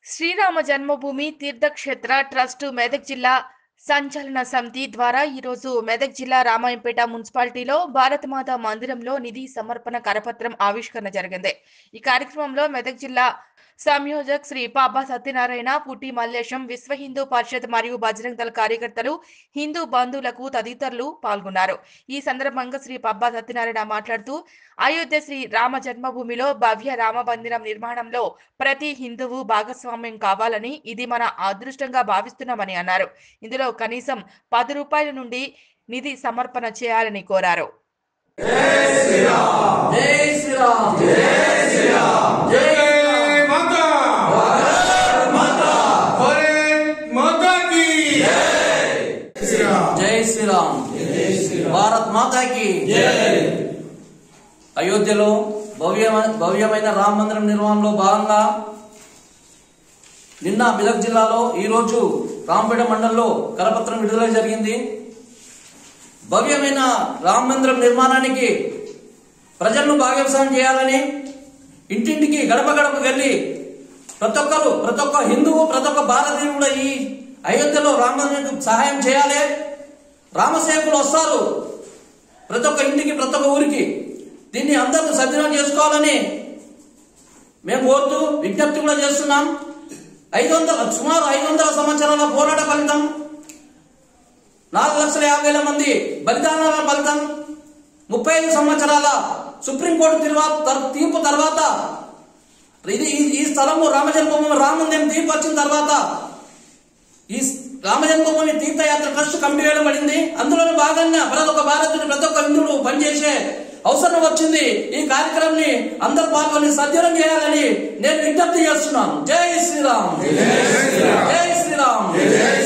Srirama Janmabhoomi Teerth Kshetra trust Medak జిల్లా సంచలన సమితి ద్వారా ఈరోజు మెదక్ జిల్లా రామాయంపేట మున్సిపాలిటీలో భారతమాత మందిరంలో నిధి సమర్పణ కరపత్రం ఆవిష్కరణ జరిగింది ఈ కార్యక్రమంలో మెదక్ జిల్లా సంయోజక్ శ్రీ పాపా సత్యనారాయణ పుట్టి మల్లేశం విశ్వ హిందూ పరిషత్ మరియు బజరంగ్ దళ కార్యకర్తలు హిందూ బంధువులకు తదితరులు పాల్గొన్నారు ఈ సందర్భంగా శ్రీ పబ్బా సత్యనారాయణ మాట్లాడుతూ అయోధ్య శ్రీ రామ జన్మభూమిలో భవ్య రామ మందిరం నిర్మాణంలో ప్రతి హిందువు భాగస్వామ్యం కావాలని ఇది మన అదృష్టంగా భావిస్తున్నామని అన్నారు ఇందులో కనీసం పది రూపాయల నుండి నిధి సమర్పణ చేయాలని కోరారు జై శ్రీరామ్ జై जय माता भारत माता की श्री राम జై శ్రీరామ్ భారత్ మాతాకి అయోధ్యలో భవ్యమైన భవ్యమైన రామ మందిరం నిర్మాణంలో భాగంగా నిన్న మెదక్ జిల్లాలో ఈ రోజు రాంపేట మండలంలో కరపత్రం విడుదల జరిగింది భవ్యమైన రామ మందిరం నిర్మాణానికి ప్రజలను భాగస్వామ్యం చేయాలని ఇంటింటికి గడప గడప వెళ్ళి ప్రతి ఒక్కరు ప్రతి ఒక్క హిందువు ప్రతి ఒక్క భారతీయుడు కూడా ఈ అయోధ్యలో రామ మందిరానికి సహాయం చేయాలి రామసేవకులు వస్తారు ప్రతి ఒక్క ఇంటికి ప్రతి ఒక్క ఊరికి దీన్ని అందరూ సద్వినియోగం చేసుకోవాలని మేము కోరుతూ విజ్ఞప్తి కూడా చేస్తున్నాం ఐదు వందల సుమారు ఐదు వందల సంవత్సరాల పోరాట ఫలితం నాలుగు లక్షల యాభై వేల మంది బలిదానాల ఫలితం ముప్పై ఐదు సంవత్సరాల సుప్రీంకోర్టు తర్వాత తీర్పు తర్వాత ఇది ఈ- ఈ స్థలము రామజన్మభూమి రామందిరం తీర్పు వచ్చిన తర్వాత ఈ రామజన్మభూమి తీర్థయాత్ర ట్రస్ట్ కమిటీ వేయడం పడింది అందులో భాగంగా ప్రతి ఒక్క భారతీయుడు ప్రతి ఒక్క హిందువుడు పనిచేసే అవసరం వచ్చింది ఈ కార్యక్రమాన్ని అందరు పాల్గొని సద్వినియోగం చేయాలని నేను విజ్ఞప్తి చేస్తున్నాను జై శ్రీరామ్ జై శ్రీరామ్